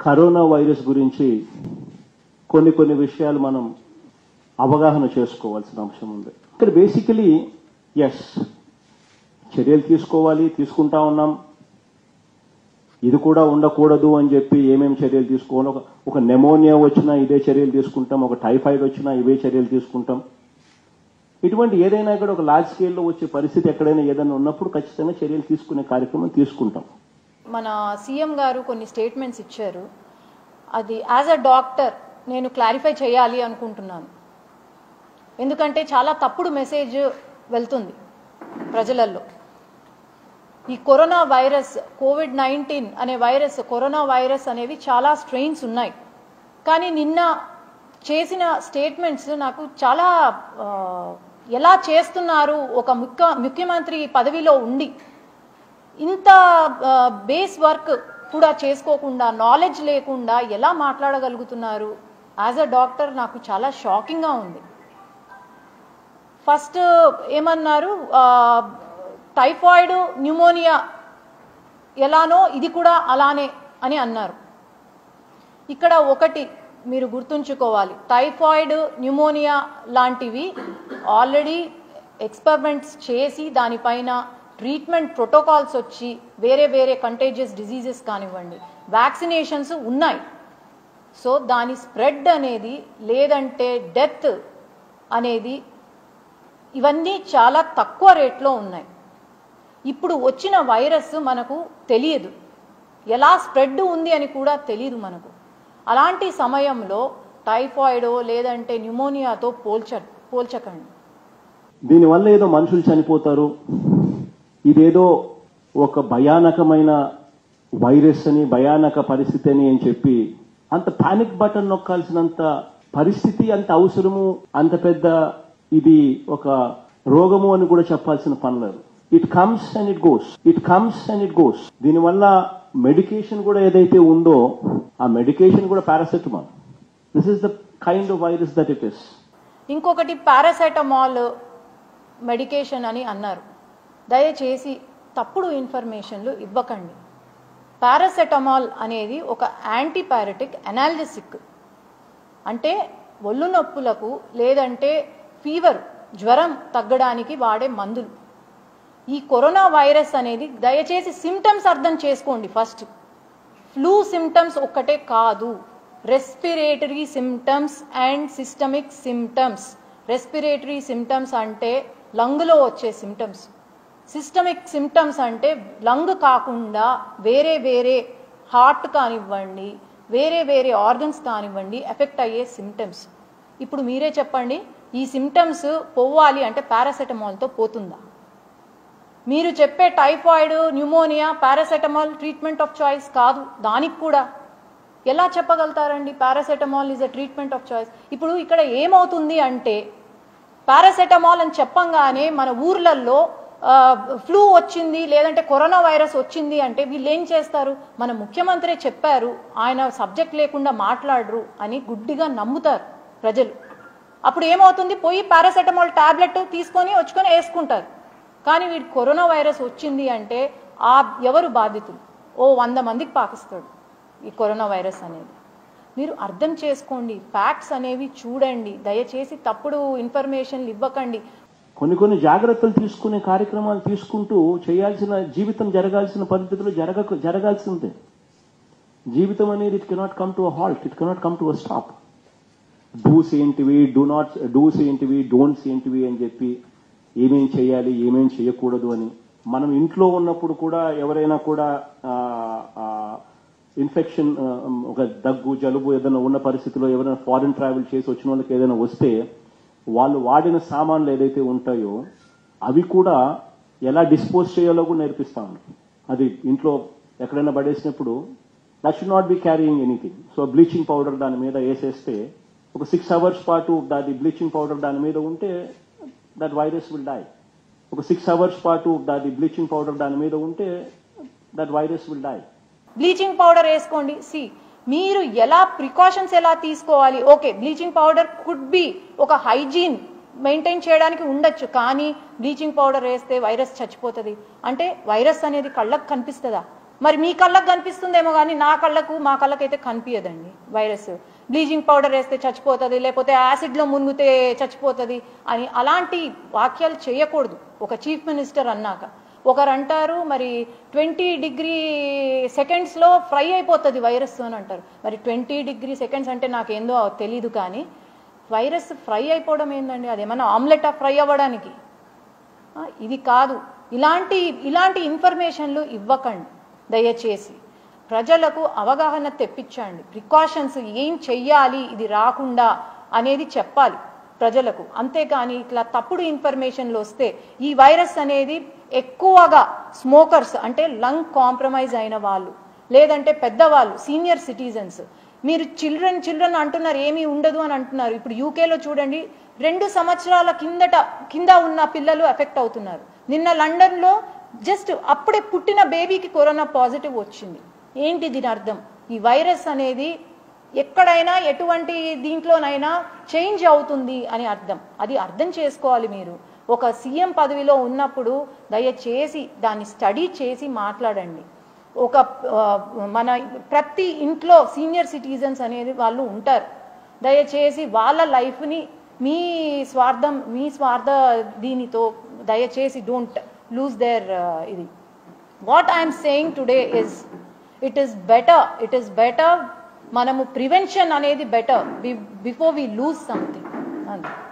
corona virus గురించి కొన్ని కొన్ని విషయాలు మనం అవగాహన చేసుకోవాల్సిన అంశం ఉంది ఇక్కడ బేసికలీ ఎస్ చర్యలు తీసుకోవాలి తీసుకుంటా ఉన్నాం ఇది కూడా ఉండకూడదు అని చెప్పి ఏమేమి చర్యలు తీసుకోవాలి ఒక ఒక నెమోనియా వచ్చినా ఇదే చర్యలు తీసుకుంటాం ఒక టైఫాయిడ్ వచ్చినా ఇవే చర్యలు తీసుకుంటాం ఇటువంటి ఏదైనా కూడా ఒక లార్జ్ స్కేల్లో వచ్చే పరిస్థితి ఎక్కడైనా ఏదైనా ఉన్నప్పుడు ఖచ్చితంగా చర్యలు తీసుకునే కార్యక్రమం తీసుకుంటాం మన సీఎం గారు కొన్ని స్టేట్మెంట్స్ ఇచ్చారు అది యాజ్ అ డాక్టర్ నేను క్లారిఫై చేయాలి అనుకుంటున్నాను ఎందుకంటే చాలా తప్పుడు మెసేజ్ వెళ్తుంది ప్రజలల్లో ఈ కరోనా వైరస్ కోవిడ్ నైన్టీన్ అనే వైరస్ కరోనా వైరస్ అనేవి చాలా స్ట్రెయిన్స్ ఉన్నాయి కానీ నిన్న చేసిన స్టేట్మెంట్స్ నాకు చాలా ఆ, ఎలా చేస్తున్నారు ఒక ముఖ్య ముఖ్యమంత్రి పదవిలో ఉండి ఇంత బేస్ వర్క్ కూడా చేసుకోకుండా నాలెడ్జ్ లేకుండా ఎలా మాట్లాడగలుగుతున్నారు యాజ్ అ డాక్టర్ నాకు చాలా షాకింగ్గా ఉంది ఫస్ట్ ఏమన్నారు ఆ, టైఫాయిడ్ న్యూమోనియా ఎలానో ఇది కూడా అలానే అని అన్నారు ఇక్కడ ఒకటి మీరు గుర్తుంచుకోవాలి టైఫాయిడ్ న్యూమోనియా లాంటివి ఆల్రెడీ ఎక్స్పెరిమెంట్స్ చేసి దానిపైన ట్రీట్మెంట్ ప్రోటోకాల్స్ వచ్చి వేరే వేరే కంటేజియస్ డిజీజెస్ కానివ్వండి వ్యాక్సినేషన్స్ ఉన్నాయి సో దాని స్ప్రెడ్ అనేది లేదంటే డెత్ అనేది ఇవన్నీ చాలా తక్కువ రేట్లో ఉన్నాయి ఇప్పుడు వచ్చిన వైరస్ మనకు తెలియదు ఎలా స్ప్రెడ్ ఉంది అని కూడా తెలియదు మనకు అలాంటి సమయంలో టైఫాయిడ్ లేదంటే న్యూమోనియాతో పోల్చ పోల్చకండి దీనివల్ల ఏదో మనుషులు చనిపోతారు ఇదేదో ఒక భయానకమైన వైరస్ అని భయానక పరిస్థితి అని అని చెప్పి అంత పానిక్ బటన్ నొక్కాల్సినంత పరిస్థితి అంత అవసరము అంత పెద్ద ఇది ఒక రోగము అని కూడా చెప్పాల్సిన పనిలేదు it comes and it goes it comes and it goes దీనివల్ల మెడికేషన్ కూడా ఏదైతే ఉందో ఆ మెడికేషన్ కూడా paracetamol this is the kind of virus that it is ఇంకొకటి పారాసెటమాల్ మెడికేషన్ అని అన్నారు దయచేసి తప్పుడు ఇన్ఫర్మేషన్లు ఇవ్వకండి పారాసెటమాల్ అనేది ఒక యాంటీపైరటిక్ అనాల్జెసిక్ అంటే ఒళ్ళు నొప్పులకు లేదంటే ఫీవర్ జ్వరం తగ్గడానికి వాడే మందులు ఈ కరోనా వైరస్ అనేది దయచేసి సిమ్టమ్స్ అర్థం చేసుకోండి ఫస్ట్ ఫ్లూ సిమ్టమ్స్ ఒక్కటే కాదు respiratory symptoms and systemic symptoms respiratory symptoms అంటే లంగ్లో వచ్చే సిమ్టమ్స్ సిస్టమిక్ సిమ్టమ్స్ అంటే లంగ్ కాకుండా వేరే వేరే హార్ట్ కానివ్వండి వేరే వేరే ఆర్గన్స్ కానివ్వండి ఎఫెక్ట్ అయ్యే సిమ్టమ్స్ ఇప్పుడు మీరే చెప్పండి ఈ సిమ్టమ్స్ పోవాలి అంటే పారాసెటమాల్తో పోతుందా మీరు చెప్పే typhoid pneumonia paracetamol treatment of choice కాదు దానికి కూడా ఎలా చెప్పగలుగుతారండి paracetamol is a treatment of choice ఇప్పుడు ఇక్కడ ఏమవుతుంది అంటే పారాసెటమాల్ అని చెప్పంగానే మన ఊర్లల్లో ఫ్లూ వచ్చింది లేదంటే కరోనా వైరస్ వచ్చింది అంటే వీళ్ళు ఏం చేస్తారు మన ముఖ్యమంత్రి చెప్పారు ఆయన సబ్జెక్ట్ లేకుండా మాట్లాడరు అని గుడ్డిగా నమ్ముతారు ప్రజలు అప్పుడు ఏమవుతుంది పోయి పారాసెటమాల్ టాబ్లెట్ తీసుకొని వచ్చుకొని వేసుకుంటారు కానీ వీడి కరోనా వైరస్ వచ్చింది అంటే ఆ ఎవరు బాధితులు ఓ వంద మందికి పాకిస్తాడు ఈ కరోనా వైరస్ అనేది మీరు అర్థం చేసుకోండి ఫ్యాక్ట్స్ అనేవి చూడండి దయచేసి తప్పుడు ఇన్ఫర్మేషన్లు ఇవ్వకండి కొన్ని కొన్ని జాగ్రత్తలు తీసుకునే కార్యక్రమాలు తీసుకుంటూ చేయాల్సిన జీవితం జరగాల్సిన పద్ధతిలో జరగ జరగాల్సిందే జీవితం అనేది it cannot come to a halt it cannot come to a stop do's ఏంటివి డూ నాట్ డూస్ ఏంటివి డోంట్స్ ఏంటివి అని చెప్పి ఏమేం చేయాలి ఏమేం చేయకూడదు అని మనం ఇంట్లో ఉన్నప్పుడు కూడా ఎవరైనా కూడా ఇన్ఫెక్షన్ ఒక దగ్గు జలుబు ఏదైనా ఉన్న పరిస్థితిలో ఎవరైనా ఫారిన్ ట్రావెల్ చేసి వచ్చిన వాళ్ళకి ఏదైనా వస్తే వాళ్ళు వాడిన సామాన్లు ఏదైతే ఉంటాయో అవి కూడా ఎలా డిస్పోజ్ చేయాలో కూడా నేర్పిస్తాం అది ఇంట్లో ఎక్కడైనా పడేసినప్పుడు that should not be carrying anything so bleaching powder దాని మీద వేసేస్తే ఒక సిక్స్ అవర్స్ పాటు దాని బ్లీచింగ్ పౌడర్ దాని మీద ఉంటే దట్ వైరస్ విల్ డై ఒక సిక్స్ అవర్స్ పాటు దాని బ్లీచింగ్ పౌడర్ దాని మీద ఉంటే that virus will die bleaching powder వేసుకోండి సి మీరు ఎలా ప్రికాషన్స్ ఎలా తీసుకోవాలి okay bleaching powder could be ఒక హైజీన్ మెయింటైన్ చేయడానికి ఉండొచ్చు కానీ బ్లీచింగ్ పౌడర్ వేస్తే వైరస్ చచ్చిపోతుంది అంటే వైరస్ అనేది కళ్ళకు కనిపిస్తుందా మరి మీ కళ్ళకు కనిపిస్తుందేమో కానీ నా కళ్ళకు మా కళ్ళకైతే కనిపించదండి వైరస్ బ్లీచింగ్ పౌడర్ వేస్తే చచ్చిపోతుంది లేకపోతే యాసిడ్లో మునిగితే చచ్చిపోతుంది అని అలాంటి వాక్యాలు చేయకూడదు ఒక చీఫ్ మినిస్టర్ అన్నాక ఒకరు అంటారు మరి ట్వంటీ డిగ్రీ సెకండ్స్లో ఫ్రై అయిపోతుంది వైరస్ అని అంటారు మరి ట్వంటీ డిగ్రీ సెకండ్స్ అంటే నాకేందో తెలీదు కానీ వైరస్ ఫ్రై అయిపోవడం ఏందండి అదేమన్నా ఆమ్లెటా ఫ్రై అవ్వడానికి ఆ, ఇది కాదు ఇలాంటి ఇలాంటి ఇన్ఫర్మేషన్లు ఇవ్వకండి దయచేసి ప్రజలకు అవగాహన తెప్పించండి ప్రికాషన్స్ ఏం చెయ్యాలి ఇది రాకుండా అనేది చెప్పాలి ప్రజలకు అంతేకాని ఇట్లా తప్పుడు ఇన్ఫర్మేషన్లు వస్తే ఈ వైరస్ అనేది ఎక్కువగా స్మోకర్స్ అంటే లంగ్ కాంప్రమైజ్ అయిన వాళ్ళు లేదంటే పెద్దవాళ్ళు సీనియర్ సిటిజన్స్ మీరు చిల్డ్రన్ చిల్డ్రన్ అంటున్నారు ఏమీ ఉండదు అని అంటున్నారు ఇప్పుడు యూకేలో చూడండి రెండు సంవత్సరాల కిందట కింద ఉన్న పిల్లలు ఎఫెక్ట్ అవుతున్నారు నిన్న లండన్లో జస్ట్ అప్పుడే పుట్టిన బేబీకి కరోనా పాజిటివ్ వచ్చింది ఏంటి దీని అర్థం ఈ వైరస్ అనేది ఎక్కడైనా ఎటువంటి దీంట్లోనైనా చేంజ్ అవుతుంది అని అర్థం అది అర్థం చేసుకోవాలి మీరు ఒక సీఎం పదవిలో ఉన్నప్పుడు దయచేసి దాన్ని స్టడీ చేసి మాట్లాడండి ఒక ఆ, మన ప్రతి ఇంట్లో సీనియర్ సిటిజన్స్ అనేది వాళ్ళు ఉంటారు దయచేసి వాళ్ళ లైఫ్ని మీ స్వార్థం మీ స్వార్థ దీనితో దయచేసి డోంట్ లూజ్ దేర్ ఇది what I'm saying today is it is better it is better మనము ప్రివెన్షన్ అనేది better before we lose something అంతే